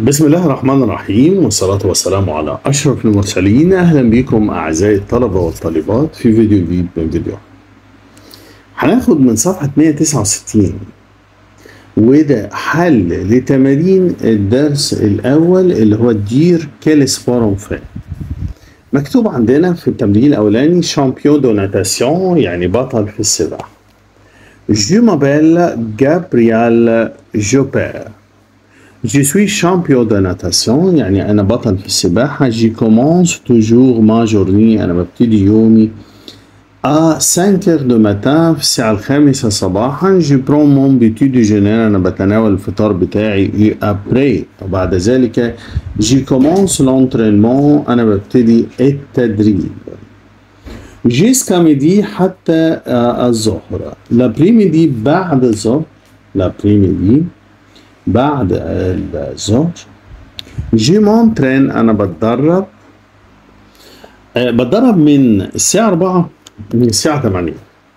بسم الله الرحمن الرحيم والصلاة والسلام على أشرف المرسلين أهلا بكم أعزائي الطلبة والطالبات في فيديو جديد من فيديو هناخد من صفحة 169 وده حل لتمارين الدرس الأول اللي هو دير كيل سبور فان مكتوب عندنا في التمرين الأولاني شامبيون دو ناتاسيون يعني بطل في السباحة Je m'appelle Gabriel Jopert. Je suis champion de natation يعني أنا بطل في السباحة. Je commence toujours ma journée أنا ببتدي يومي à 5 heures du matin في الساعة الخامسة صباحا. Je prends mon petit déjeuner أنا بتناول الفطار بتاعي et après وبعد ذلك je commence l'entraînement أنا ببتدي التدريب. جيسكا ميدي حتى الظهر لابريميدي بعد الظهر لابريميدي بعد الظهر جي مونترين انا بتدرب أه بتدرب من الساعة 4 من الساعة 8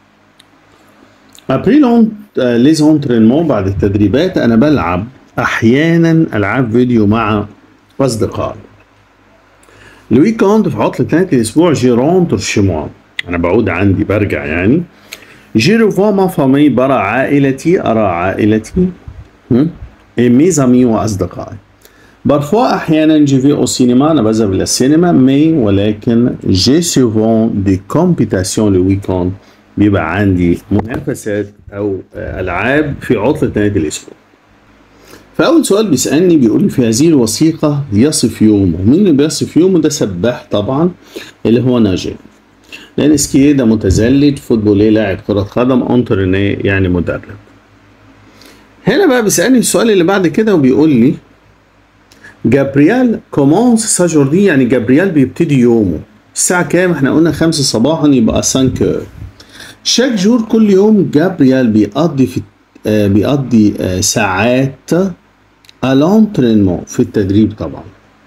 ابري لون ليز انترينمون بعد التدريبات انا بلعب احيانا العاب فيديو مع اصدقائي الويكند في عطلة نهاية الأسبوع جي رونتر شي موا أنا بعود عندي برجع يعني جي ريفوا ما فامي برا عائلتي أرى عائلتي مي زامي وأصدقائي برفوا أحيانا جي في أو سينما أنا بذهب إلى السينما مي ولكن جي سوفون دي كومبيتاسيون لو ويكند بيبقى عندي منافسات أو ألعاب في عطلة نهاية الأسبوع فأول سؤال بيسألني بيقول لي في هذه الوثيقة يصف يومه، مين اللي بيصف يومه ده سباح طبعا اللي هو ناجي. لأن سكيه ده متزلج، فوتبوليه لاعب كرة قدم، أنترينيه يعني مدرب. هنا بقى بيسألني السؤال اللي بعد كده وبيقول لي جابريال كومونس سا جوردي يعني جابريال بيبتدي يومه الساعة كام؟ احنا قلنا خمسة صباحا يبقى 5 هور. شاك جور كل يوم جابريال بيقضي في آه بيقضي آه ساعات الانترينمون في التدريب طبعا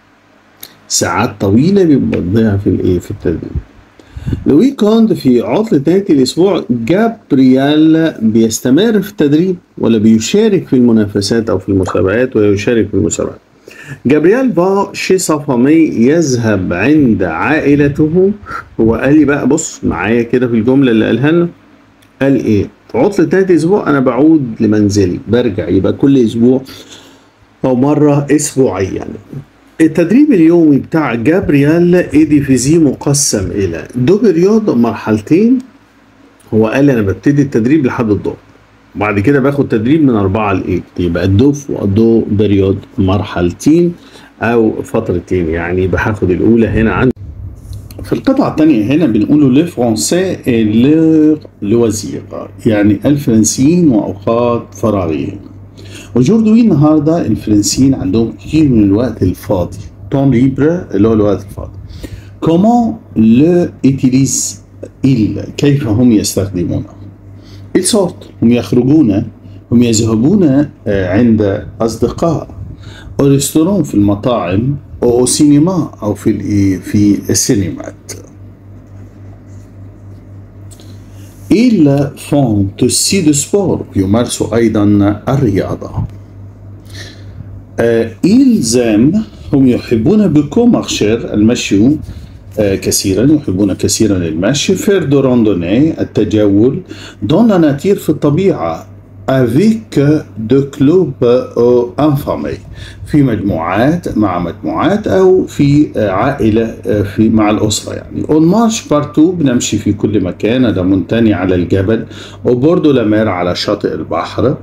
ساعات طويلة بيقضيها في الايه في التدريب الويكند في عطلة نهاية الأسبوع جابريال بيستمر في التدريب ولا بيشارك في المنافسات أو في المسابقات ويشارك في المسابقات جابريال فا شي صفامي يذهب عند عائلته هو قال لي بقى بص معايا كده في الجملة اللي قالها لنا قال ايه عطلة نهاية الأسبوع أنا بعود لمنزلي برجع يبقى كل أسبوع أو مرة أسبوعيا التدريب اليومي بتاع جابريال إيديفيزي مقسم إلى دو بريود مرحلتين هو قال أنا ببتدي التدريب لحد الظهر وبعد كده باخد تدريب من أربعة لإيت يبقى الدوف ودو بريود مرحلتين أو فترتين يعني باخد الأولى هنا عندي في القطعة الثانية هنا بنقوله لي فرونسي لو لوزير يعني الفرنسيين وأوقات فراغية وجوردوي النهاردة الفرنسيين عندهم كتير من الوقت الفاضي تون ليبر اللي هو الوقت الفاضي كومون لو اتيليز إل كيف هم يستخدمونه إل سورت هم يخرجون هم يذهبون عند أصدقاء أو ريستورون في المطاعم أو سينما أو في في السينمات Ils font aussi du sport يمارسوا أيضا الرياضة Ils aiment هم يحبون بكو مارشير المشي كثيرا يحبون كثيرا المشي فير دو راندوني التجول دون لا ناتير في الطبيعة avec de clubs أو انفامي في مجموعات مع مجموعات أو في عائلة في مع الأسرة يعني اون مارش بارتو بنمشي في كل مكان هذا منتني على الجبل وبوردو لامير على شاطئ البحر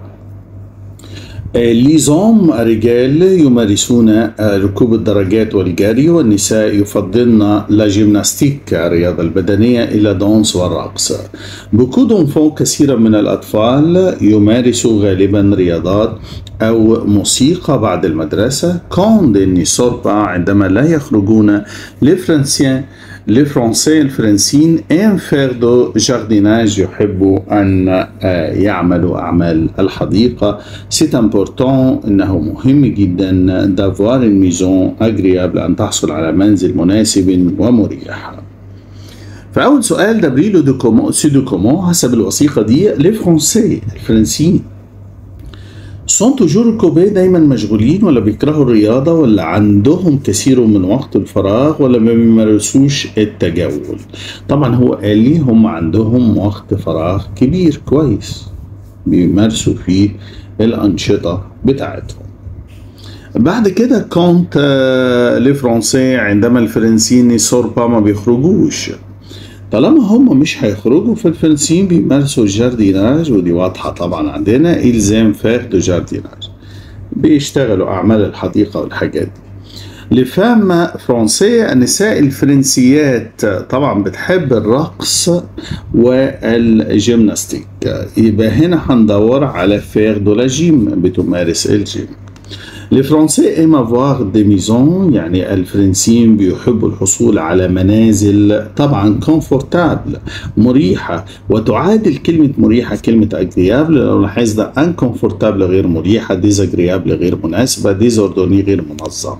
ليزوم رجال يمارسون ركوب الدراجات والجري والنساء يفضلن لا جيمناستيك الرياضة البدنية إلى دانس والرقص بوكو دونفون كثيرا من الأطفال يمارسوا غالبا رياضات أو موسيقى بعد المدرسة كون دي سوربا عندما لا يخرجون لفرنسيان لي فرونسي الفرنسيين ان فير دو جارديناج يحبوا ان يعملوا اعمال الحديقه سيت امبورتون انه مهم جدا دافوار الميزون اجريابل ان تحصل على منزل مناسب ومريح فاول سؤال دابريلو دو كومون سي دو كومون حسب الوثيقه دي لي فرونسي الفرنسيين سون توجور كوبي دايما مشغولين ولا بيكرهوا الرياضة ولا عندهم كثير من وقت الفراغ ولا ما بيمارسوش التجول طبعا هو قال لي هم عندهم وقت فراغ كبير كويس بيمارسوا فيه الأنشطة بتاعتهم بعد كده كونت لي فرونسي عندما الفرنسيين سوربا ما بيخرجوش طالما هم مش هيخرجوا فالفرنسيين بيمارسوا الجارديناج ودي واضحة طبعا عندنا إلزام فاخ دو جارديناج بيشتغلوا أعمال الحديقة والحاجات دي لفام فرنسية النساء الفرنسيات طبعا بتحب الرقص والجيمناستيك يبقى هنا هندور على فيغ دو لا جيم بتمارس الجيم لي فرونسي ايم افواغ دي ميزون يعني الفرنسيين بيحبوا الحصول على منازل طبعا كونفورتابل مريحة وتعادل كلمة مريحة كلمة اجريابل لو لاحظنا ان كونفورتابل غير مريحة ديزاجريابل غير مناسبة ديزوردوني غير منظم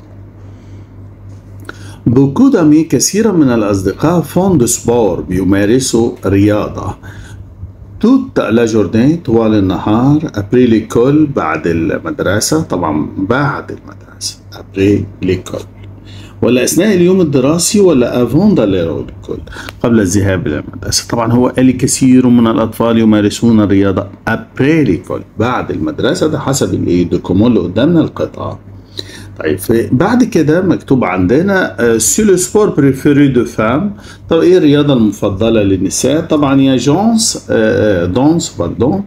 بوكو دامي كثيرا من الأصدقاء فون دو سبور بيمارسوا رياضة توت لا جوردين طوال النهار ابري ليكول بعد المدرسة طبعا بعد المدرسة ابري ليكول ولا اثناء اليوم الدراسي ولا افون داليرو ليكول قبل الذهاب الى المدرسة طبعا هو قال كثير من الاطفال يمارسون الرياضة ابري ليكول بعد المدرسة ده حسب الايه دوكومون اللي قدامنا القطعة طيب بعد كده مكتوب عندنا سي لو سبور بريفيري دو فام طب ايه الرياضه المفضله للنساء طبعا يا جونس دونس باردون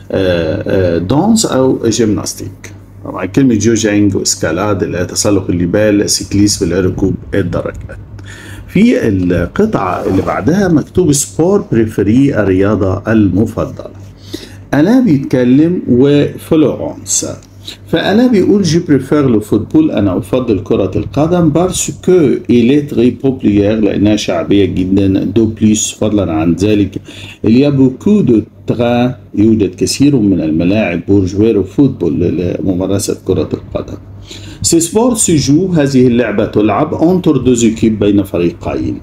دونس او جيمناستيك طبعا كلمه جوجينج واسكالاد اللي هي تسلق الجبال سيكليس بالركوب الدرجات في القطعه اللي بعدها مكتوب سبور بريفيري الرياضه المفضله انا بيتكلم وفلورنس فأنا بيقول جي بريفير لو فوتبول أنا أفضل كرة القدم بارسكو إلي تري بوبليير لأنها شعبية جدا دو بليس فضلا عن ذلك il y a beaucoup de terrain يوجد كثير من الملاعب بور جوير فوتبول لممارسة كرة القدم سي سبور سيجو هذه اللعبة تلعب انتر دو زيكيب بين فريقين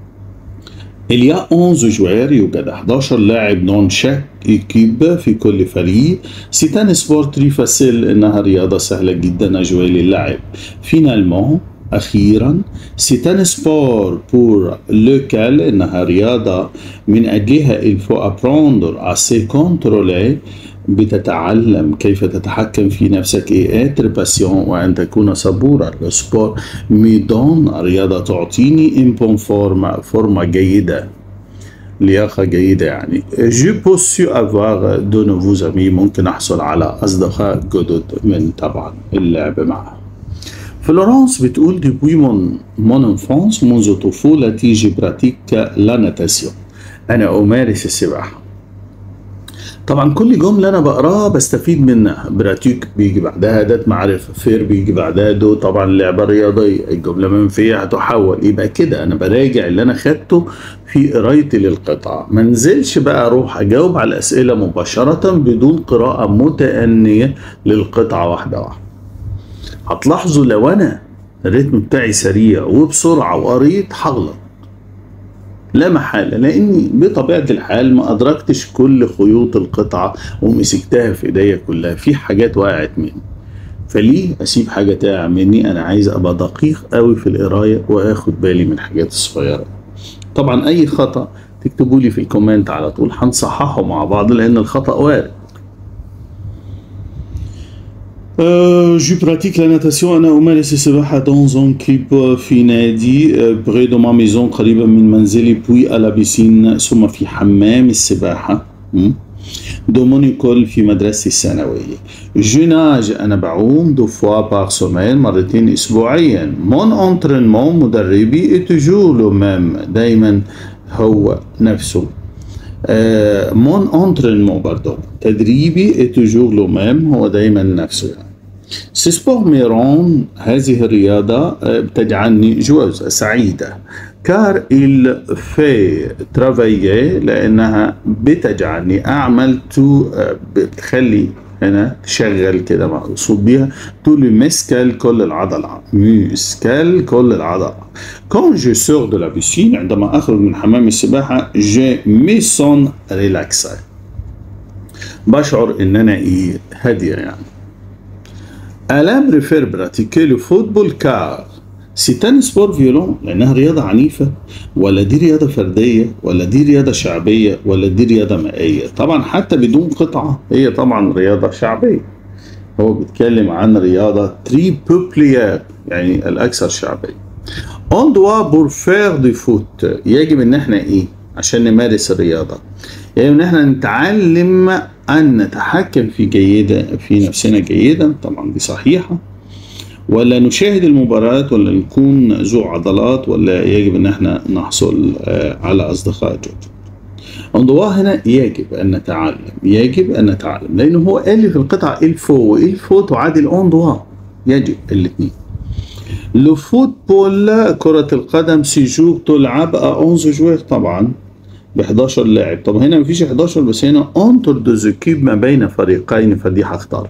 Il y a 11 joueurs يوجد 11 لاعب دون شاك ايكيب في كل فريق سي ان سبور تري فاسيل انها رياضه سهله جدا اجواء للعب فينالمون اخيرا سي ان سبور بور لوكال انها رياضه من اجلها الفو ابروندر اسي كونترولي بتتعلم كيف تتحكم في نفسك ايه اتر باسيون وان تكون صبورا السبور ميدون رياضه تعطيني ان بون فورما فورما جيده لياقة جيدة يعني جو بوسيو افواغ دو نوفو زامي ممكن احصل على اصدقاء جدد من طبعا اللعب معهم فلورانس بتقول ديبوي مون مون انفانس منذ طفولتي جي براتيك لا ناتاسيون انا امارس السباحه طبعا كل جمله انا بقراها بستفيد منها براتيك بيجي بعدها اداه معرفه فير بيجي بعدها دو طبعا لعبه رياضيه الجمله منفيه هتحول يبقى كده انا براجع اللي انا خدته في قرايتي للقطعه ما انزلش بقى اروح اجاوب على الاسئله مباشره بدون قراءه متانيه للقطعه واحده واحده هتلاحظوا لو انا الريتم بتاعي سريع وبسرعه وقريت هغلط لا محالة لأني بطبيعة الحال ما أدركتش كل خيوط القطعة ومسكتها في إيديا كلها في حاجات وقعت مني فليه أسيب حاجة تقع مني أنا عايز أبقى دقيق قوي في القراية وآخد بالي من الحاجات الصغيرة طبعا أي خطأ تكتبوا لي في الكومنت على طول هنصححه مع بعض لأن الخطأ وارد Euh, je pratique la natation أنا أمارس السباحة dans un club في نادي près de ma maison قريبا من منزلي puis à la piscine ثم في حمام السباحة دو مونيكول في مدرستي الثانوية جناج أنا بعوم دو فوا باغ سومين مرتين أسبوعيا مون انترينمون مدربي توجور لو ميم دايما هو نفسه مون انترينمون باردون تدريبي توجور لو ميم هو دايما نفسه يعني. سي سبور ميرون هذه الرياضة بتجعلني جوز سعيدة كار إل في ترافايي لأنها بتجعلني أعمل تو بتخلي هنا تشغل كده مقصود بيها تو لو مسكال كل العضلة مسكال كل العضلة كون جو سور دو لا بيسين عندما أخرج من حمام السباحة جي مي سون ريلاكسا بشعر إن أنا إيه هادية يعني ألام ريفير براتيكي لو فوتبول كار سيتان سبور فيولون لأنها رياضة عنيفة ولا دي رياضة فردية ولا دي رياضة شعبية ولا دي رياضة مائية طبعا حتى بدون قطعة هي طبعا رياضة شعبية هو بيتكلم عن رياضة تري بوبليير يعني الأكثر شعبية اون دوا بور فير دي فوت يجب ان احنا ايه عشان نمارس الرياضة يجب ان احنا نتعلم ان نتحكم في جيدة في نفسنا جيدا طبعا دي صحيحة ولا نشاهد المباراة ولا نكون ذو عضلات ولا يجب ان احنا نحصل على اصدقاء جدد انضواء هنا يجب ان نتعلم يجب ان نتعلم لانه هو قال لي في القطعة الفو والفو تعادل انضواء يجب الاثنين لو فوتبول كرة القدم سيجو تلعب ا 11 جوير طبعا ب 11 لاعب طب هنا مفيش 11 بس هنا انتر دو زكيب ما بين فريقين فدي هختار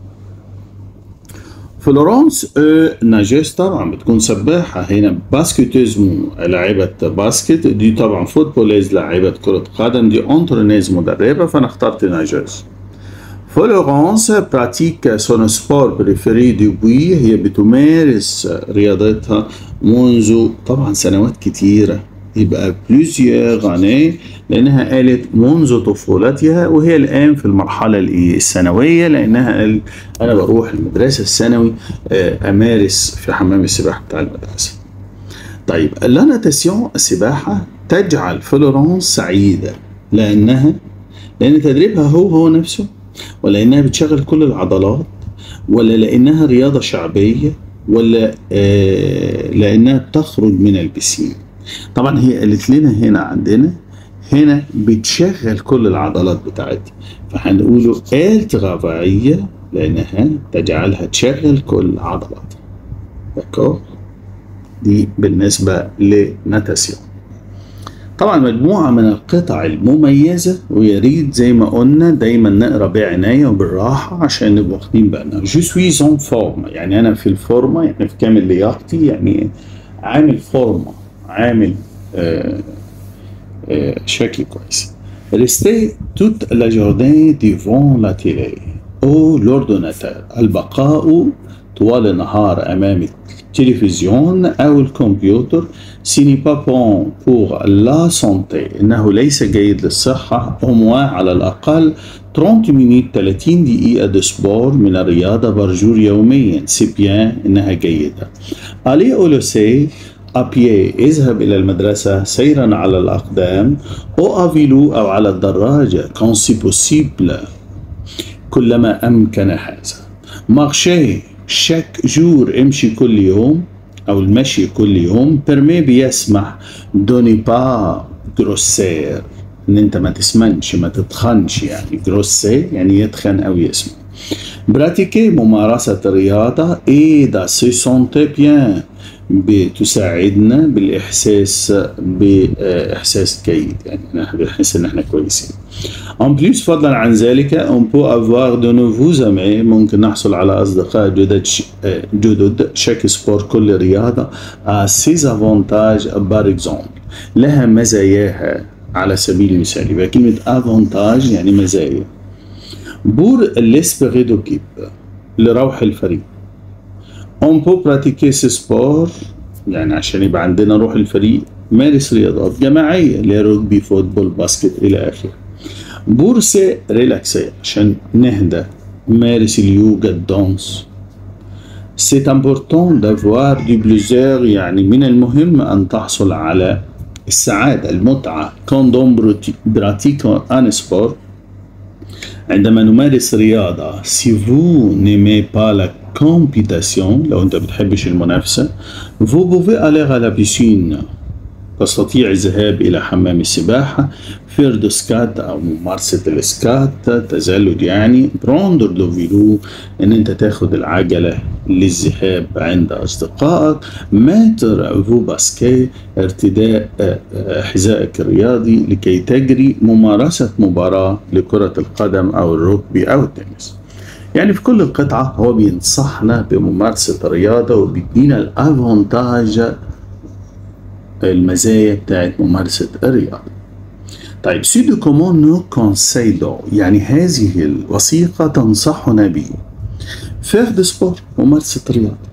فلورانس اه ناجيس طبعا بتكون سباحة هنا باسكتيزمو لاعبة باسكت دي طبعا فوتبوليز لاعبة كرة قدم دي انترونيز مدربة فانا اخترت ناجيس فلورانس براتيك سون سبور بريفيري دوبوي هي بتمارس رياضتها منذ طبعا سنوات كتيرة يبقى بلوزيور غاني لانها قالت منذ طفولتها وهي الان في المرحله الثانويه لانها قال انا بروح المدرسه الثانوي امارس في حمام السباحه بتاع المدرسه. طيب لا ناتاسيون السباحه تجعل فلورانس سعيده لانها لان تدريبها هو هو نفسه ولا انها بتشغل كل العضلات ولا لانها رياضه شعبيه ولا آه لانها بتخرج من البسين. طبعا هي قالت لنا هنا عندنا هنا بتشغل كل العضلات بتاعتها فهنقوله آل تغافعية لأنها تجعلها تشغل كل عضلاتها دكور دي بالنسبة لناتاسيون طبعا مجموعة من القطع المميزة ويا ريت زي ما قلنا دايما نقرا بعناية وبالراحة عشان نبقى واخدين بالنا جو سوي زون فورما يعني أنا في الفورمة يعني في كامل لياقتي يعني عامل فورمة عامل آه آه شكل كويس ريستي توت لا جوردين ديفون لا تيلي او لوردوناتور البقاء طوال النهار امام التلفزيون او الكمبيوتر سيني با بون بور لا سونتي انه ليس جيد للصحه وموا على الاقل 30 مينيت 30 دقيقة دي سبور من الرياضة برجور يوميا سي بيان انها جيدة الي اولوسي أبيي اذهب إلى المدرسة سيرا على الأقدام أو أفيلو أو على الدراجة كون سي بوسيبل كلما أمكن هذا مارشي شاك جور امشي كل يوم أو المشي كل يوم بيرمي بيسمح دوني با جروسير ان انت ما تسمنش ما تتخنش يعني جروسي يعني يتخن او يسمن براتيكي ممارسة الرياضة اي دا سي سونتي بيان بتساعدنا بالاحساس باحساس جيد يعني نحن بنحس ان احنا كويسين ان بليس فضلا عن ذلك اون بو افوار دو نوفو زامي ممكن نحصل على اصدقاء جدد جدد شاك سبور كل رياضه سيز افونتاج بار اكزومبل لها مزاياها على سبيل المثال يبقى كلمه افونتاج يعني مزايا بور ليسبيغي دوكيب لروح الفريق اون بو براتيكي سي سبور يعني عشان يبقى عندنا روح الفريق مارس رياضات جماعية اللي هي رugby فوتبول باسكت إلى آخره بورسي ريلاكسي عشان نهدى مارس اليوجا الدانس سي امبورتون دافوار دي بليزير يعني من المهم أن تحصل على السعادة المتعة كوندوم براتيك ان سبور عندما نمارس رياضة سي فو نيمي با لا كومبيتاسيون لو انت بتحبش المنافسة فو بوفي aller à la piscine تستطيع الذهاب إلى حمام السباحة فير دو سكات أو ممارسة السكات تزلج يعني بروندر دو فيلو إن أنت تاخد العجلة للذهاب عند أصدقائك ماتر فو باسكي ارتداء حذائك الرياضي لكي تجري ممارسة مباراة لكرة القدم أو الركبي أو التنس يعني في كل القطعة هو بينصحنا بممارسة الرياضة وبيدينا الأفونتاج المزايا بتاعت ممارسة الرياضة طيب سيدو كومون نو كونسيدو يعني هذه الوثيقة تنصحنا به فير دي سبور ممارسة الرياضة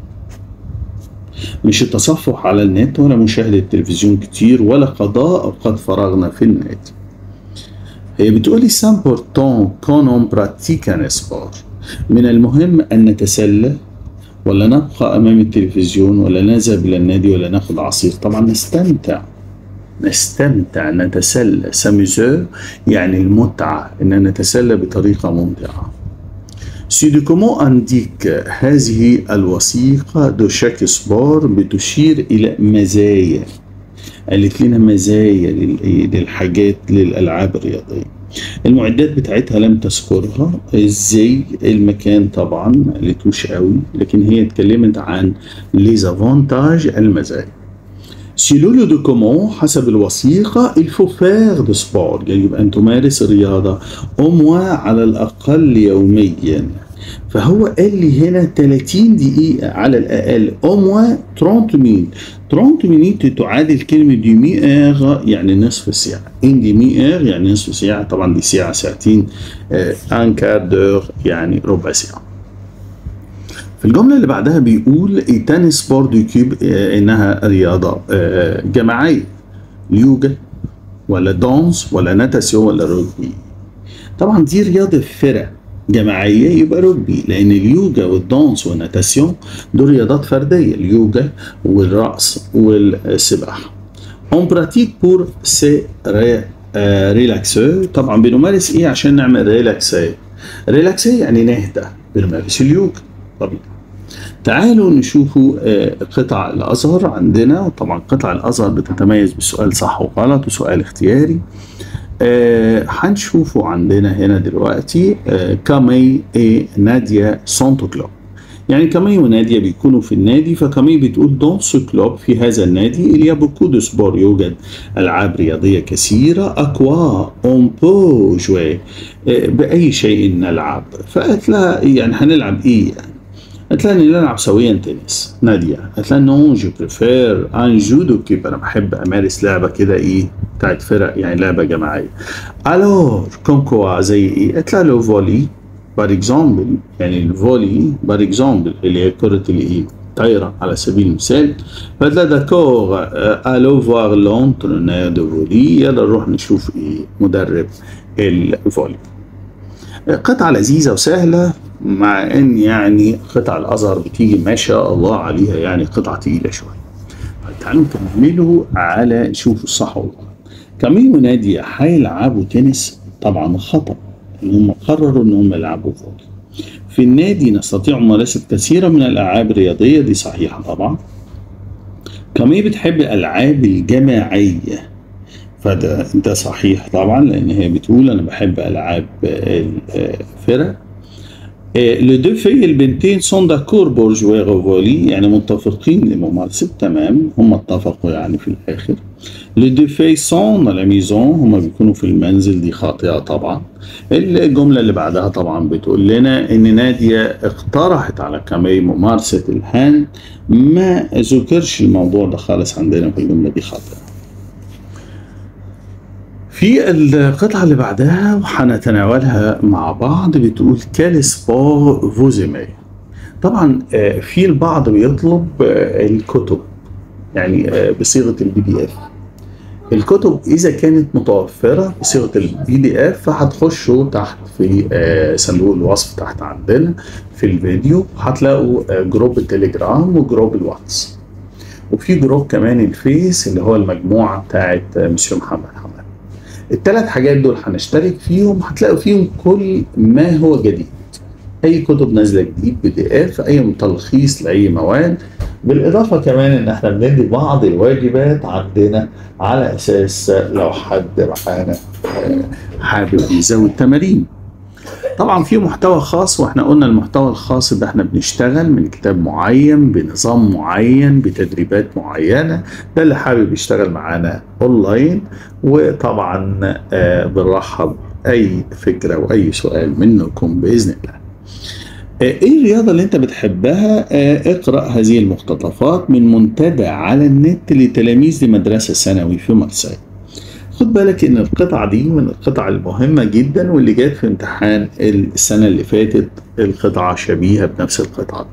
مش التصفح على النت ولا مشاهدة تلفزيون كتير ولا قضاء أوقات فراغنا في النادي هي بتقولي سامبورتون كون اون براتيك ان سبور من المهم أن نتسلى ولا نبقى أمام التلفزيون ولا نذهب إلى النادي ولا ناخد عصير طبعا نستمتع نستمتع نتسلى ساميزور يعني المتعة إن نتسلى بطريقة ممتعة سيدوكومو أنديك هذه الوثيقة دو شاك سبور بتشير إلى مزايا قالت لنا مزايا للحاجات للألعاب الرياضية المعدات بتاعتها لم تذكرها ازاي المكان طبعا ما قالتوش قوي لكن هي اتكلمت عن ليزافونتاج المزايا سيلولو دو كومون حسب الوثيقة الفو فير دو سبور يجب أن تمارس الرياضة أموا على الأقل يوميا فهو قال لي هنا 30 دقيقة على الأقل أموا 30 مينيت 30 مينيت تعادل كلمة دي مي اغ يعني نصف ساعة ان دي مي اغ يعني نصف ساعة طبعا دي ساعة ساعتين ان كار دور يعني ربع ساعة في الجملة اللي بعدها بيقول ايتان سبور دو كيوب انها رياضة جماعية يوجا ولا دانس ولا ناتاسيون ولا رugby طبعا دي رياضة فرق جماعية يبقى رugby لأن اليوجا والدانس والناتاسيون دول رياضات فردية اليوجا والرقص والسباحة اون براتيك بور سي ريلاكسو طبعا بنمارس ايه عشان نعمل ريلاكسي ريلاكسي يعني نهدى بنمارس اليوجا طبيعي تعالوا نشوفوا قطع الازهر عندنا وطبعا قطع الازهر بتتميز بسؤال صح وغلط وسؤال اختياري هنشوفوا آه عندنا هنا دلوقتي آه كامي اي ناديا سونتو كلوب يعني كامي وناديا بيكونوا في النادي فكامي بتقول دون سو كلوب في هذا النادي il y a beaucoup de sport يوجد العاب رياضيه كثيره اكوا اون بو جوي آه باي شيء نلعب فقالت لها يعني هنلعب ايه يعني قالت لها اني نلعب سويا تنس نادية قالت لها نو جو بريفير ان جودو كيب انا بحب امارس لعبه كده ايه بتاعت فرق يعني لعبه جماعيه الور كوم كوا زي ايه قالت لها لو فولي بار اكزامبل يعني الفولي بار اكزامبل اللي هي كره الايه طايره على سبيل المثال فقالت لها داكور الو فوار لونترونير دو فولي يلا نروح نشوف ايه مدرب الفولي قطعة لذيذة وسهلة مع ان يعني قطع الازهر بتيجي ما شاء الله عليها يعني قطعة تقيلة شوية تعالوا نكملوا على نشوف الصح والغلط كاميل ونادية هيلعبوا تنس طبعا خطأ ان هم قرروا ان هم يلعبوا فولي في النادي نستطيع ممارسة كثيرا من الألعاب الرياضية دي صحيحة طبعا كاميل بتحب الألعاب الجماعية فده ده صحيح طبعا لان هي بتقول انا بحب العاب الفرق لو دو في البنتين سون داكور بور جوير فولي يعني متفقين لممارسة تمام هم اتفقوا يعني في الاخر لو دو في سون لا ميزون هم بيكونوا في المنزل دي خاطئة طبعا الجملة اللي بعدها طبعا بتقول لنا ان نادية اقترحت على كامي ممارسة الهاند ما ذكرش الموضوع ده خالص عندنا في الجملة دي خاطئة في القطعة اللي بعدها وهنتناولها مع بعض بتقول كال سبور فوزيمي طبعا في البعض بيطلب الكتب يعني بصيغة البي دي اف الكتب اذا كانت متوفرة بصيغة البي دي اف فهتخشوا تحت في صندوق الوصف تحت عندنا في الفيديو هتلاقوا جروب التليجرام وجروب الواتس وفي جروب كمان الفيس اللي هو المجموعة بتاعت مسيو محمد حمد الثلاث حاجات دول هنشترك فيهم هتلاقوا فيهم كل ما هو جديد اي كتب نازله جديد بي دي اف اي تلخيص لاي مواد بالاضافه كمان ان احنا بندي بعض الواجبات عندنا على اساس لو حد معانا حابب يزود تمارين طبعا في محتوى خاص واحنا قلنا المحتوى الخاص ده احنا بنشتغل من كتاب معين بنظام معين بتدريبات معينه ده اللي حابب يشتغل معانا اونلاين وطبعا آه بنرحب اي فكره واي سؤال منكم باذن الله ايه الرياضه اللي انت بتحبها آه اقرا هذه المقتطفات من منتدى على النت لتلاميذ لمدرسه ثانوي في مرسى خد بالك ان القطعة دي من القطع المهمة جدا واللي جت في امتحان السنة اللي فاتت القطعة شبيهة بنفس القطعة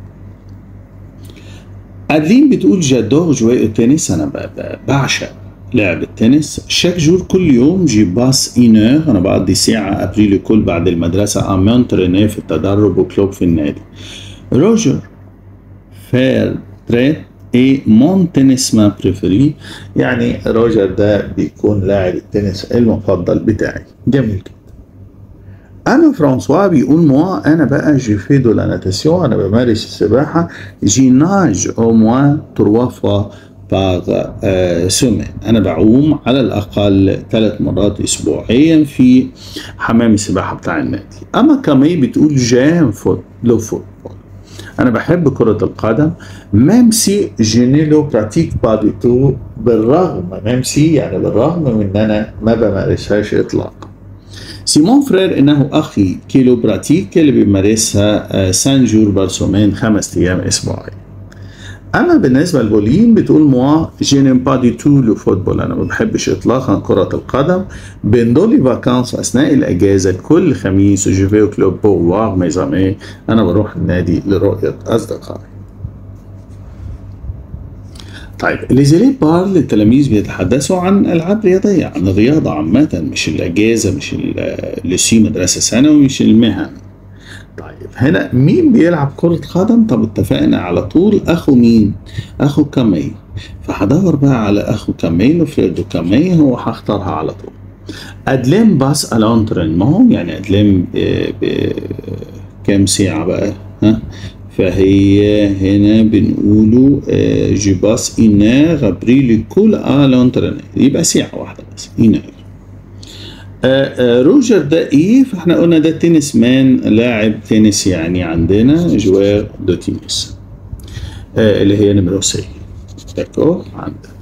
ادلين بتقول جادور جوي التنس انا ب- ب- بعشق لعب التنس شاك جور كل يوم جي باس اينور انا بقضي ساعة ابري لكل بعد المدرسة امونتريني في التدرب وكلوب في النادي روجر فير تريت اي مون تنس ما بريفري يعني روجر ده بيكون لاعب التنس المفضل بتاعي جميل جدا اما فرانسوا بيقول موا انا بقى جي في دو لا ناتاسيون انا بمارس السباحه جي ناج او موا تروا فوا باغ سومين انا بعوم على الاقل ثلاث مرات اسبوعيا في حمام السباحه بتاع النادي اما كامي بتقول جيم فوت لو فوتبول انا بحب كرة القدم ميم سي جيني لو براتيك با دي تو بالرغم ميم سي يعني بالرغم من ان انا ما بمارسهاش اطلاقا سيمون فرير انه اخي كيلو براتيك اللي بيمارسها آه، سان جور بارسومين خمس ايام اسبوعيا اما بالنسبه لبولين بتقول موا جي نيم با دي تو لو فوتبول انا ما بحبش اطلاقا كره القدم بندولي فاكانس اثناء الاجازه كل خميس جو في كلوب بور فوار مي زامي انا بروح النادي لرؤيه اصدقائي طيب ليزيلي بارل التلاميذ بيتحدثوا عن العاب رياضيه عن الرياضه عامه مش الاجازه مش لسي مدرسه ثانوي مش المهن طيب هنا مين بيلعب كرة قدم؟ طب اتفقنا على طول أخو مين؟ أخو كامي فهدور بقى على أخو كامي لوفريدو كامي هو هختارها على طول أدلين باس الانترينمون يعني أدلين ب- ب- كام ساعة بقى؟ ها؟ فهي هنا بنقوله آه، جي باس إنار أبري لكل الانترينمون يبقى ساعة واحدة بس إنار آه، آه، روجر ده ايه فاحنا قلنا ده تنس مان لاعب تنس يعني عندنا جوار دو تنس آه، اللي هي نمرو سي داكور عندنا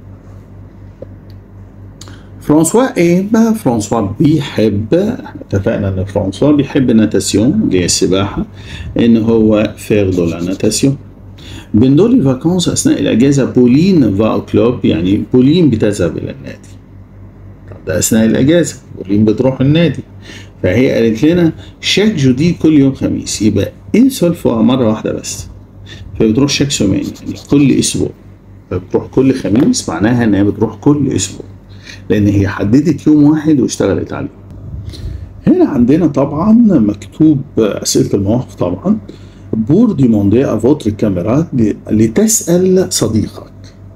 فرانسوا ايه بقى فرانسوا بيحب احنا اتفقنا ان فرانسوا بيحب الناتاسيون اللي هي السباحه ان هو فير دو لا ناتاسيون بندول الفاكونس اثناء الاجازه بولين فا أو كلوب يعني بولين بتذهب الى النادي طب ده اثناء الاجازه بولين بتروح النادي فهي قالت لنا شاك جودي كل يوم خميس يبقى ان سول فوا مره واحده بس فبتروح شاك سومين يعني كل اسبوع فبتروح كل خميس معناها ان هي بتروح كل اسبوع لان هي حددت يوم واحد واشتغلت عليه هنا عندنا طبعا مكتوب اسئله المواقف طبعا بور ديموندي افوتر كاميرات لتسال صديقك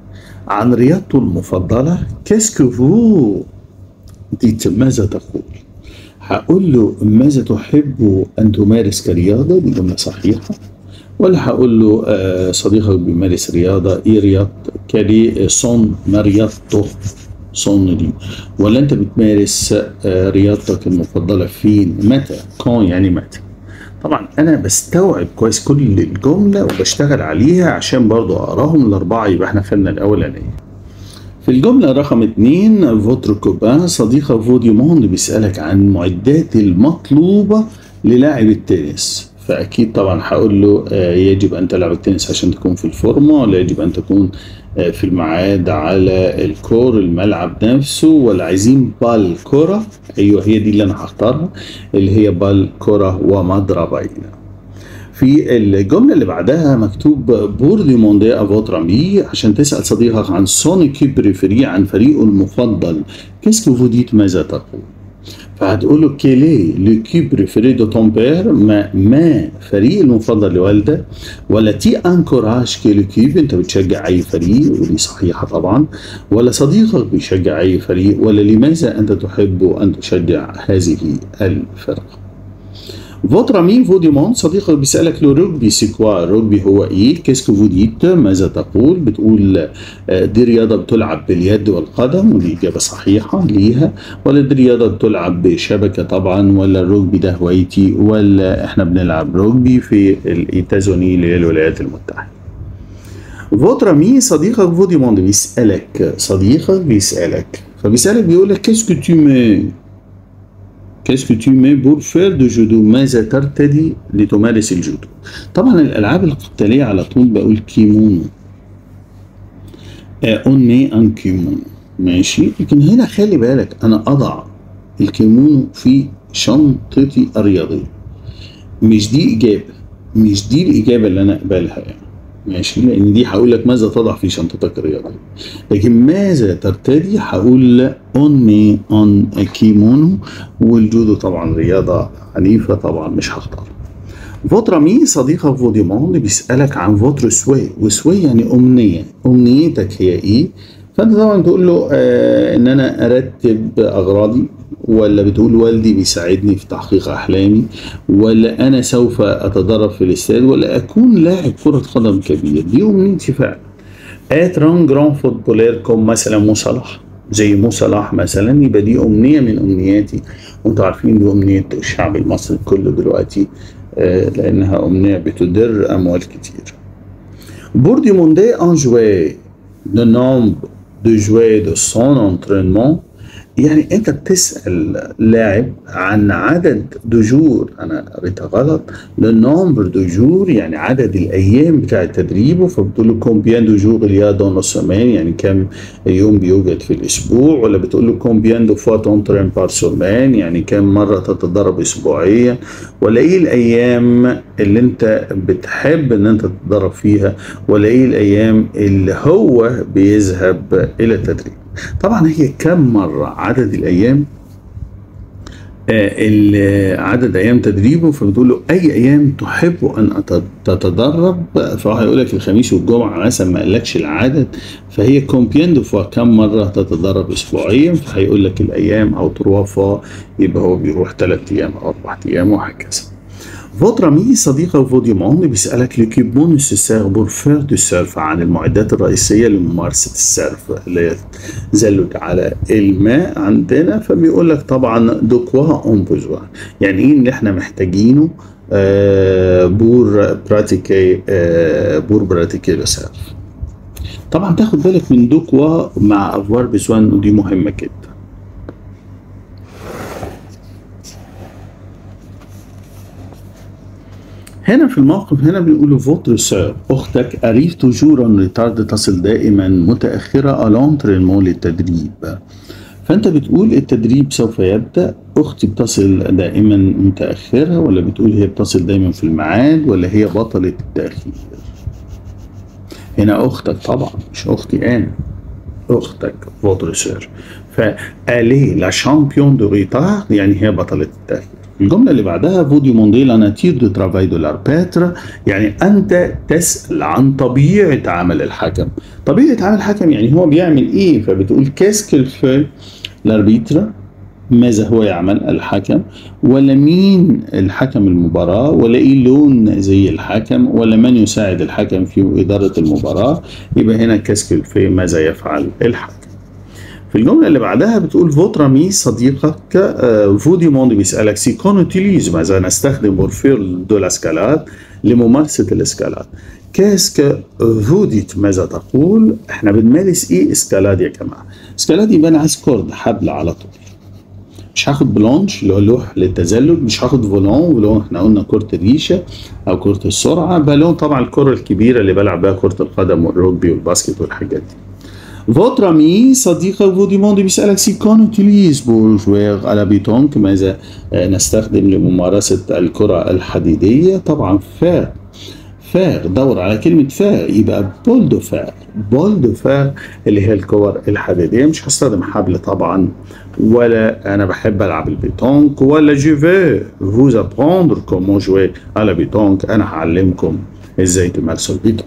عن رياضته المفضله كاسكو فو ديت ماذا تقول هقول له ماذا تحب ان تمارس كرياضه دي جمله صحيحه ولا هقول له آه، صديقك بيمارس رياضه ايه رياضه كالي صون ما رياضته صون دي ولا انت بتمارس آه، رياضتك المفضله فين متى كون يعني متى طبعا انا بستوعب كويس كل الجمله وبشتغل عليها عشان برضو اقراهم الاربعه يبقى احنا خدنا الاولانيه في الجملة رقم اتنين فوتر كوبان صديقك فوديو موند بيسألك عن المعدات المطلوبة للاعب التنس فأكيد طبعا هقول له آه، يجب أن تلعب التنس عشان تكون في الفورمة ولا يجب أن تكون آه، في الميعاد على الكور الملعب نفسه ولا عايزين بال كرة أيوه هي دي اللي أنا هختارها اللي هي بال كرة ومضربين في الجمله اللي بعدها مكتوب بور دي موندي افوتر امي عشان تسال صديقك عن سون كيب بريفيري عن فريقه المفضل كيسكو فو ديت ماذا تقول فهتقول له كيلي لو كيب بريفيري دو تون بير ما ما فريق المفضل لوالدك ولا تي انكوراج كي لو كيب انت بتشجع اي فريق ودي صحيحه طبعا ولا صديقك بيشجع اي فريق ولا لماذا انت تحب ان تشجع هذه الفرقه فوتر امي فو ديموند صديقك بيسالك لو روجبي سي كوا الرugby هو ايه كيسكو فو ديت ماذا تقول بتقول آه، دي رياضه بتلعب باليد والقدم ودي اجابه صحيحه ليها ولا دي رياضه بتلعب بشبكه طبعا ولا الرugby ده هوايتي ولا احنا بنلعب روجبي في الايتازوني اللي هي الولايات المتحده فوتر امي صديقك فو ديموند بيسالك صديقك بيسالك فبيسالك بيقول لك كيسكو تو مي Qu'est-ce que tu mets pour faire du judo ماذا ترتدي لتمارس الجودو طبعا الالعاب القتاليه على طول بقول كيمونو اون مي ان كيمونو ماشي لكن هنا خلي بالك انا اضع الكيمونو في شنطتي الرياضيه مش دي اجابه مش دي الاجابه اللي انا اقبلها يعني ماشي لان دي هقول لك ماذا تضع في شنطتك الرياضيه لكن ماذا ترتدي هقول اون مي اون كيمونو والجودو طبعا رياضه عنيفه طبعا مش هختار فوتر مي صديقك فوديموند بيسألك عن فوتر سوي وسوي يعني أمنية أمنيتك هي إيه فأنت طبعا تقول له آه إن أنا أرتب أغراضي ولا بتقول والدي بيساعدني في تحقيق أحلامي ولا أنا سوف أتدرب في الاستاد ولا أكون لاعب كرة قدم كبير دي أمنيتي فعلا اتران جران فوتبولير كوم مثلا مو صلاح زي مو صلاح مثلا يبقى دي أمنية من أمنياتي وأنتوا عارفين دي أمنية الشعب المصري كله دلوقتي لأنها أمنية بتدر أموال كتير Pour demander un jouet le nombre de jouets de son entraînement يعني انت بتسال لاعب عن عدد دجور انا قريتها غلط للنومبر دجور يعني عدد الايام بتاع تدريبه فبتقول له كومبيان دجور اليا دون سومين يعني كم يوم بيوجد في الاسبوع ولا بتقول له كومبيان دو فوا تونترين بار سومين يعني كم مره تتدرب اسبوعيا ولا ايه الايام اللي انت بتحب ان انت تتدرب فيها ولا ايه الايام اللي هو بيذهب الى التدريب طبعا هي كم مرة عدد الأيام آه عدد أيام تدريبه فبتقول له أي أيام تحب أن تتدرب فهو هيقول لك الخميس والجمعة مثلا ما قالكش العدد فهي كومبيان فوا كم مرة تتدرب أسبوعيا فهيقول لك الأيام أو تروا فوا يبقى هو بيروح ثلاث أيام أو أربع أيام وهكذا Votre ami صديقك فوديمون بيسألك ليكيبمون نسيسير بور فير دو سيرف عن المعدات الرئيسية لممارسة السيرف اللي هي تزلج على الماء عندنا فبيقول لك طبعا دو كوا اون بوزوان يعني ايه اللي احنا محتاجينه آه بور براتيكي آه بور براتيكي لو سيرف طبعا تاخد بالك من دو كوا مع افوار بيزوان ودي مهمة جدا هنا في الموقف هنا بنقول فوتر سير اختك اريف توجور ان ريتارد تصل دائما متاخره الونترينمون للتدريب فانت بتقول التدريب سوف يبدا اختي بتصل دائما متاخره ولا بتقول هي بتصل دائما في الميعاد ولا هي بطله التاخير هنا اختك طبعا مش اختي انا اختك فوتر سير فالي لا شامبيون دو ريتار يعني هي بطله التاخير الجملة اللي بعدها فوديو موندي لا ناتير دو ترافاي دو لاربيتر يعني أنت تسأل عن طبيعة عمل الحكم طبيعة عمل الحكم يعني هو بيعمل إيه فبتقول كاسكل في لاربيتر ماذا هو يعمل الحكم ولا مين الحكم المباراة ولا ايه لون زي الحكم ولا من يساعد الحكم في إدارة المباراة يبقى هنا كاسكل في ماذا يفعل الحكم في الجملة اللي بعدها بتقول فوتر مي صديقك آه فودي موند بيسألك سي كون اوتيليز ماذا نستخدم بورفير دو لاسكالات لممارسة الاسكالات كاسك فوديت ماذا تقول احنا بنمارس ايه اسكالاد يا جماعة اسكالاد يبقى انا عايز كورد حبل على طول مش هاخد بلونش اللي هو لوح للتزلج مش هاخد فولون ولو احنا قلنا كرة الريشة او كرة السرعة بالون طبعا الكرة الكبيرة اللي بلعب بيها كرة القدم والرugby والباسكت والحاجات دي Votre ami صديقك vous demande بيسألك سي كون utilise pour jouer à la pétanque ماذا نستخدم لممارسة الكرة الحديدية طبعا فير فير دور على كلمة فير يبقى بول دو فير بول دو فير اللي هي الكور الحديدية مش هستخدم حبل طبعا ولا أنا بحب ألعب البيتونك ولا جو في فوز apprendre comment jouer à la pétanque أنا هعلمكم إزاي تمارسوا البيتونك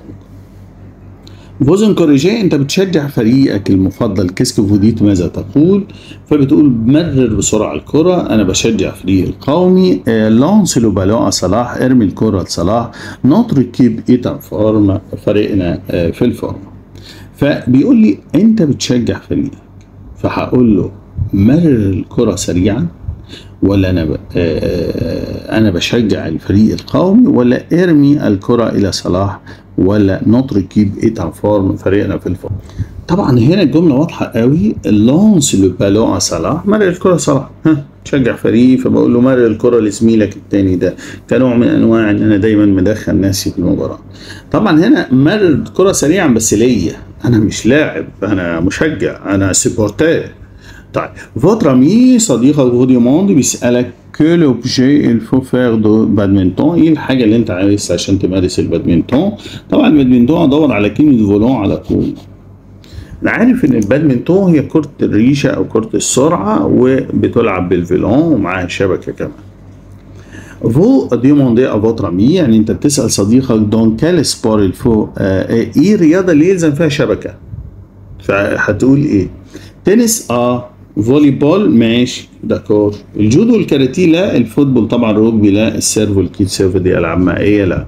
فوزن كوريجي انت بتشجع فريقك المفضل كيسك فوديت ماذا تقول فبتقول مرر بسرعه الكره انا بشجع فريق القومي لانس لو بالون صلاح ارمي الكره لصلاح نوتر كيب ايتان فورم فريقنا في الفورم فبيقول لي انت بتشجع فريقك فهقول له مرر الكره سريعا ولا انا ب... انا بشجع الفريق القومي ولا ارمي الكره الى صلاح ولا نتركيب ايتان فورم فريقنا في الفورم طبعا هنا الجمله واضحه قوي لانس لو بالون صلاح مرر الكره صلاح ها تشجع فريق فبقول له مرر الكره لزميلك التاني ده كنوع من انواع ان انا دايما مدخل نفسي في المباراه طبعا هنا مرر الكره سريعا بس ليا انا مش لاعب انا مشجع انا سيبورتير طيب votre ami صديقك فوديو موند بيسألك que l'objet il faut faire de badminton ايه الحاجة اللي انت عايز عشان تمارس البادمنتون طبعا البادمنتون ادور على كلمة فولون على طول انا عارف ان البادمنتون هي كرة الريشة او كرة السرعة وبتلعب بالفيلون ومعاها شبكة كمان Vous demandez à votre ami يعني انت بتسأل صديقك دون كال سبور الفو ايه الرياضة اللي يلزم فيها شبكة فهتقول ايه تنس اه فولي بول ماشي داكور الجودو والكاراتيه لا الفوتبول طبعا الرugby لا السيرف والكيت سيرف دي العاب مائيه لا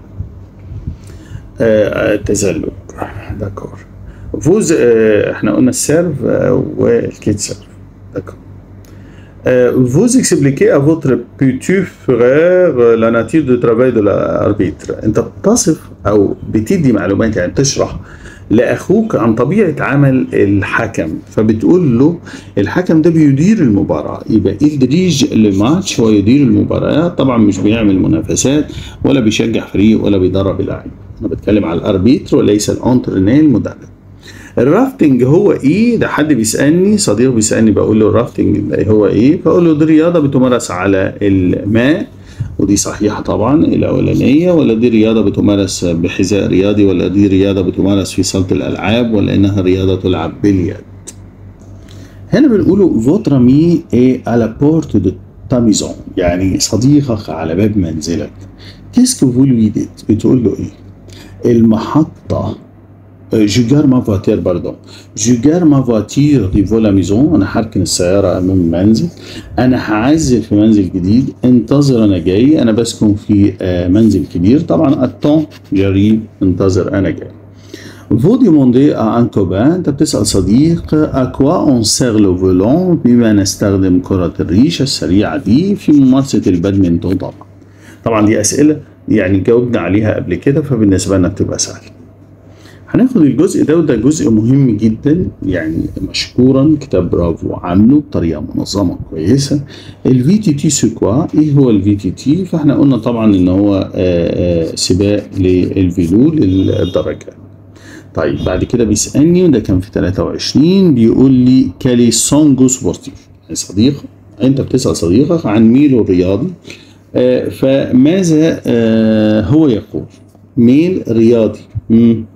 آه التزلج داكور فوز آه احنا قلنا السيرف آه والكيت سيرف داكور vous expliquez à votre petit frère la nature du travail de l'arbitre انت بتصف او بتدي معلومات يعني تشرح لاخوك عن طبيعه عمل الحكم فبتقول له الحكم ده بيدير المباراه يبقى الدريج الماتش هو يدير المباريات طبعا مش بيعمل منافسات ولا بيشجع فريق ولا بيدرب اللاعب انا بتكلم على الاربيتر وليس الانترنيه المدرب الرافتنج هو ايه ده حد بيسالني صديق بيسالني بقول له الرافتنج ده هو ايه فاقول له دي رياضه بتمارس على الماء ودي صحيحة طبعا الأولانية ولا دي رياضة بتمارس بحذاء رياضي ولا دي رياضة بتمارس في صالة الألعاب ولا إنها رياضة تلعب باليد هنا بنقوله فوتر مي اي على بورت دو تاميزون يعني صديقك على باب منزلك كيسكو فولو ديت بتقول له ايه المحطة جو جار ما فواتير باردون جو جار ما فواتير ديفو لا ميزون انا هركن السياره امام المنزل انا هعزل في منزل جديد انتظر انا جاي انا بسكن في منزل كبير طبعا التون جري انتظر انا جاي فو ديموندي ان كوبان انت بتسال صديق اكوا اون سير لو فولون بما نستخدم كره الريشه السريعه دي في ممارسه البادمنتون طبعا طبعا دي اسئله يعني جاوبنا عليها قبل كده فبالنسبه لنا بتبقى سهله هناخد الجزء ده وده جزء مهم جدا يعني مشكورا كتاب برافو عامله بطريقه منظمه كويسه الفي تي تي سكوا ايه هو الفي تي تي فاحنا قلنا طبعا ان هو آآ آآ سباق للفيلو للدرجات طيب بعد كده بيسالني وده كان في 23 بيقول لي كالي سونجو سبورتيف يعني صديق انت بتسال صديقك عن ميله الرياضي فماذا هو يقول ميل رياضي مم.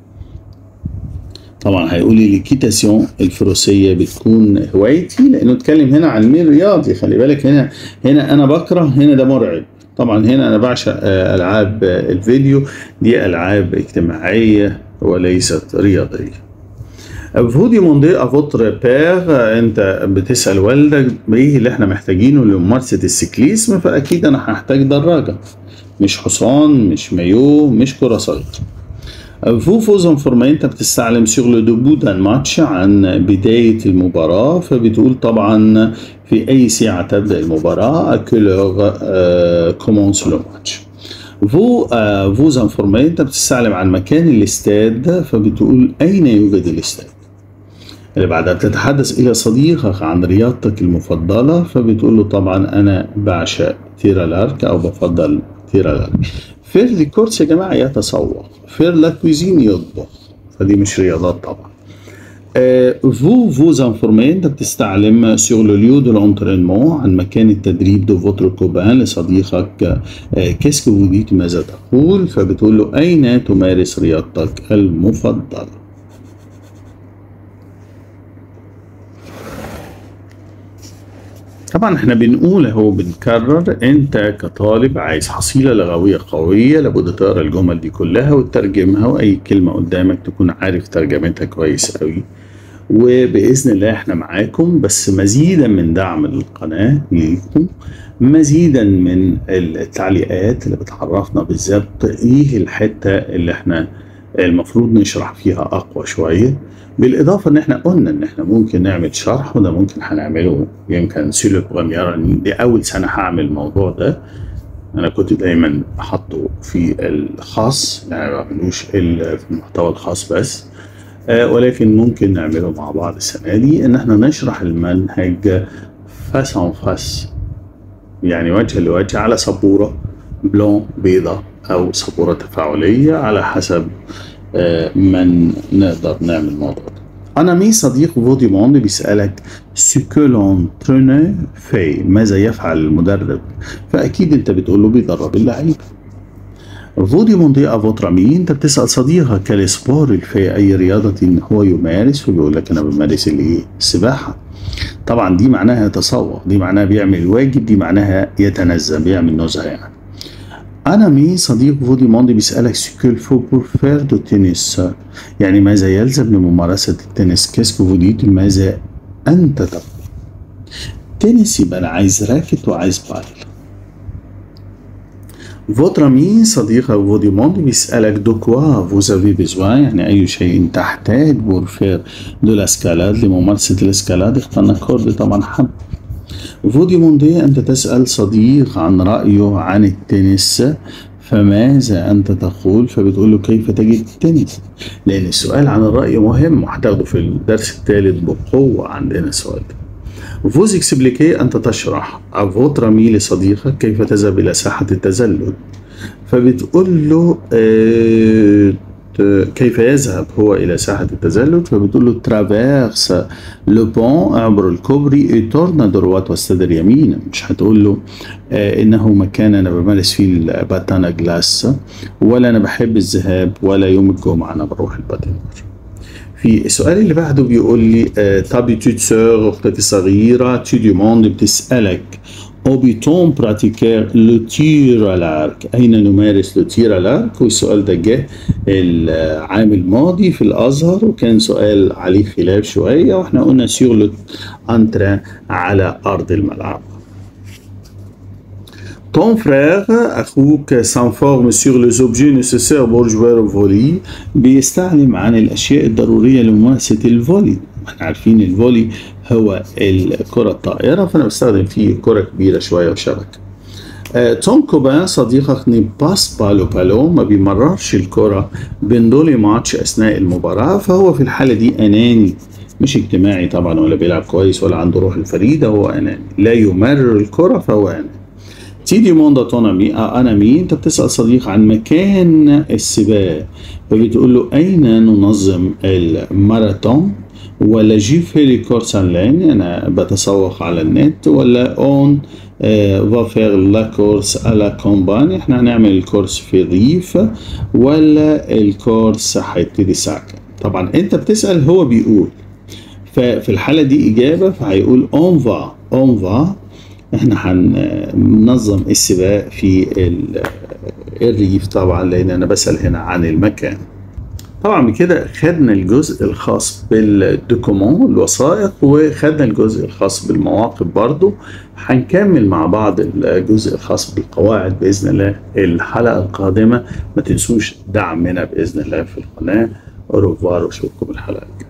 طبعا هيقول لي ليكيتاسيون الفروسيه بتكون هوايتي لانه اتكلم هنا عن ميل رياضي خلي بالك هنا هنا انا بكره هنا ده مرعب طبعا هنا انا بعشق العاب الفيديو دي العاب اجتماعيه وليست رياضيه فو ديموندي ا فوتر بير انت بتسال والدك ايه اللي احنا محتاجينه لممارسه السكليسم فاكيد انا هحتاج دراجه مش حصان مش مايو مش كره صغيره فو فوز انفورمي انت بتستعلم سيغ لو دوبو دان ماتش عن بداية المباراة فبتقول طبعا في أي ساعة تبدأ المباراة كولور كومونس لو ماتش فو فوز انفورمي انت بتستعلم عن مكان الاستاد فبتقول أين يوجد الاستاد اللي بعدها بتتحدث إلى صديقك عن رياضتك المفضلة فبتقول له طبعا أنا بعشق تيرا الارك أو بفضل تيرا الارك فير دي كورس يا جماعة يتسوق فير لا كويزين يطبخ فدي مش رياضات طبعا فو فوز انفورمي انت بتستعلم سيغ لو ليو دو لونترينمون عن مكان التدريب دو فوتر كوبان لصديقك كيسكو فو ديت ماذا تقول فبتقول له اين تمارس رياضتك المفضله طبعا احنا بنقول اهو بنكرر انت كطالب عايز حصيله لغويه قويه لابد تقرا الجمل دي كلها وتترجمها واي كلمه قدامك تكون عارف ترجمتها كويس قوي وباذن الله احنا معاكم بس مزيدا من دعم القناه ليكم مزيدا من التعليقات اللي بتعرفنا بالظبط ايه الحته اللي احنا المفروض نشرح فيها اقوى شويه بالاضافه ان احنا قلنا ان احنا ممكن نعمل شرح وده ممكن هنعمله يمكن سيلو بروميير دي اول سنه هعمل الموضوع ده انا كنت دايما احطه في الخاص يعني ما بعملوش في المحتوى الخاص بس آه ولكن ممكن نعمله مع بعض السنه دي ان احنا نشرح المنهج فاس ان فاس يعني وجه لوجه على سبورة بلون بيضة أو سبورة تفاعلية على حسب آه، من نقدر نعمل الموضوع ده أنا مي صديق فوديموند بيسألك سكو لونترونور في ماذا يفعل المدرب فأكيد أنت بتقول له بيدرب اللعيبة فودي موندي افوتر مي انت بتسال صديقك كالسبور في اي رياضه هو يمارس فبيقول لك انا بمارس الايه؟ السباحه. طبعا دي معناها يتسوق، دي معناها بيعمل واجب، دي معناها يتنزه بيعمل نزهه يعني. انا مي صديق فودي موندي بيسالك سكول فو بور فير دو تنس يعني ماذا يلزم لممارسه التنس؟ كاسكو فوديت ماذا انت تقول؟ تنس يبقى انا عايز راكت وعايز بادل. Votre ami صديق أو فوديموند بيسألك دو كوا vous avez besoin يعني أي شيء تحتاج pour faire de l'escalade لممارسة الاسكالاد اخترنا كورد طبعا حب فوديموندي أنت تسأل صديق عن رأيه عن التنس فماذا أنت تقول فبتقول له كيف تجد التنس لأن السؤال عن الرأي مهم وهتاخده في الدرس الثالث بقوة عندنا السؤال ده فوز اكسبليكي أنت تشرح أفوتر مي لصديقك كيف تذهب إلى ساحة التزلج فبتقول له آه كيف يذهب هو إلى ساحة التزلج فبتقول له ترافيرس لو بون اعبر الكوبري اي تورنا دروات واستدر يمينا مش هتقول له آه إنه مكان أنا بمارس فيه الباتانا جلاس ولا أنا بحب الذهاب ولا يوم الجمعة أنا بروح الباتينر في السؤال اللي بعده بيقول لي تابي تو سور اختتي الصغيره تو ديموند بتسالك اوبيتون براتيكير لو تير الارك اين نمارس لو تير الارك والسؤال ده جه العام الماضي في الازهر وكان سؤال عليه خلاف شويه واحنا قلنا سيغ لو انترا على ارض الملعب Ton frère أخوك s'informe sur les objets nécessaires pour jouer au volley بيستعلم عن الأشياء الضرورية لممارسة الفولي احنا عارفين الفولي هو الكرة الطائرة فأنا بستخدم فيه كرة كبيرة شوية وشبكة توم كوبان صديقك نباس بالو بالو ما بيمررش الكرة بين دولي ماتش أثناء المباراة فهو في الحالة دي أناني مش اجتماعي طبعا ولا بيلعب كويس ولا عنده روح الفريدة هو أناني لا يمرر الكرة فهو أناني تيدي موندا تونامي انا مين انت بتسال صديق عن مكان السباق فبتقول له اين ننظم الماراثون ولا جي في لي كورس لين انا بتسوق على النت ولا اون فافير لا كورس على كومباني احنا هنعمل الكورس في الريف ولا الكورس هيبتدي الساعه طبعا انت بتسال هو بيقول ففي الحاله دي اجابه فهيقول اون فا اون فا احنا هننظم السباق في الريف طبعا لان انا بسال هنا عن المكان طبعا بكده خدنا الجزء الخاص بالدوكومون الوثائق وخدنا الجزء الخاص بالمواقف برضو هنكمل مع بعض الجزء الخاص بالقواعد باذن الله الحلقه القادمه ما تنسوش دعمنا باذن الله في القناه اوروفوار واشوفكم الحلقه الجايه